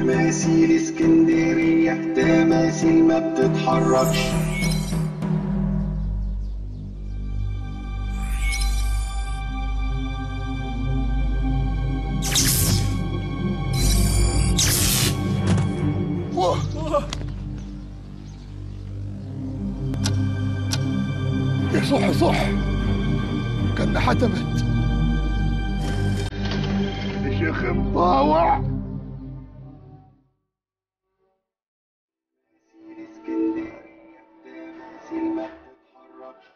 تماثيل اسكندرية تماثيل ما بتتحركش يا صح صح كان حتمت يا شيخ مطاوع اسكندرية تماثيل ما بتتحركش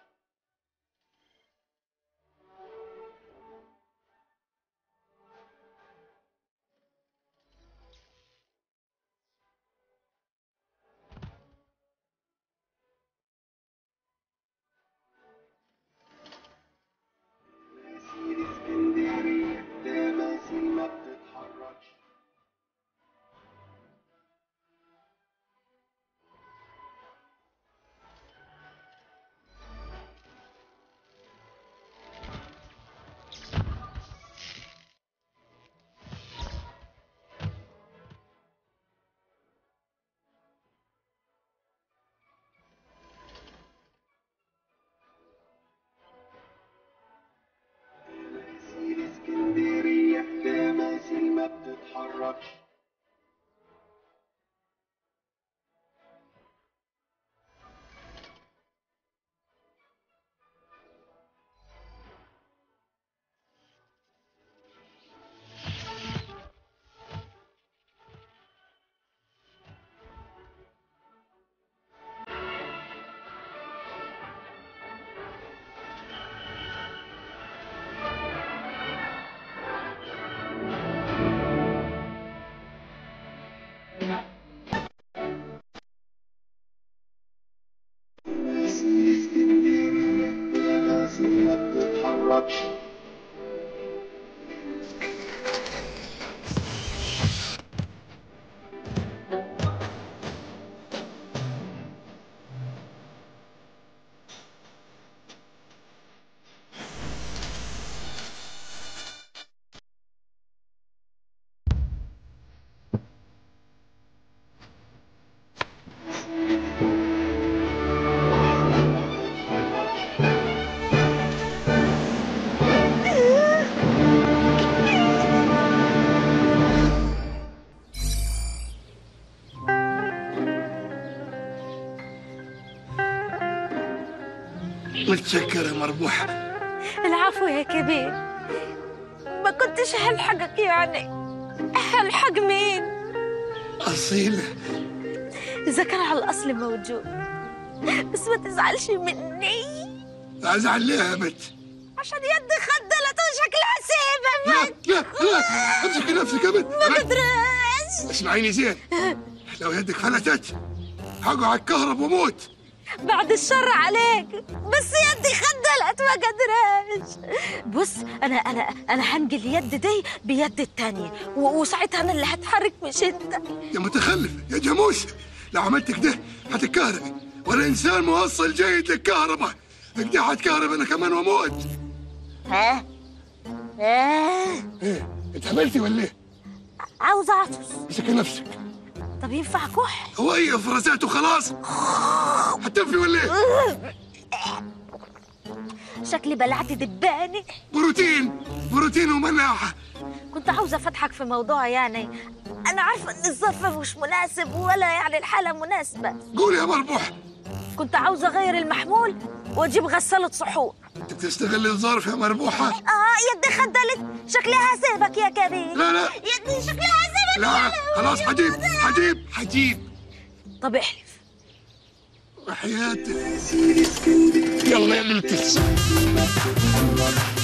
تماثيل اسكندرية تماثيل ما بتتحركش تماثيل اسكندرية تماثيل ما بتتحركش تماثيل اسكندرية تماثيل ما بتتحركش متشكر يا مربوحة العفو يا كبير ما كنتش هلحقك يعني هلحق مين أصيلة إذا كان على الأصل موجود بس ما تزعلش مني أزعل ليه يا بنت عشان يدي خدلت وشكلها سيبة لا لا لا امسكي نفسك يا بنت ما قدرتش اسمعيني زين لو يدك فلتت هقع الكهرب وموت بعد الشر عليك بس يدي خدلت ما قدرتش بص انا انا انا هنقل اليد دي بيد التانية و- وساعتها انا اللي هتحرك مش انت يا متخلف يا جاموس لو عملت كده هتتكهربي ولا انسان موصل جيد للكهرباء كده هتكهرب انا كمان واموت ها ها ايه اتهبلتي ولا ايه؟ عاوز اعطس امسكي نفسك طب ينفع كح هو ايه فرزات وخلاص هتنفي ولا ايه؟ شكلي بلعت دباني بروتين بروتين ومناعة كنت عاوزة أفتحك في موضوع يعني أنا عارفة إن الظرف مش مناسب ولا يعني الحالة مناسبة قولي يا مربوح كنت عاوزة أغير المحمول وأجيب غسالة صحون انت بتستغل الظرف يا مربوحة آه يدي خدلت شكلها هسيبك يا كبير لا لا يدي شكلها هسيبك لا خلاص حجيب حجيب حجيب طب احلف وحياتك تماثيل اسكندرية يلا يا بنتي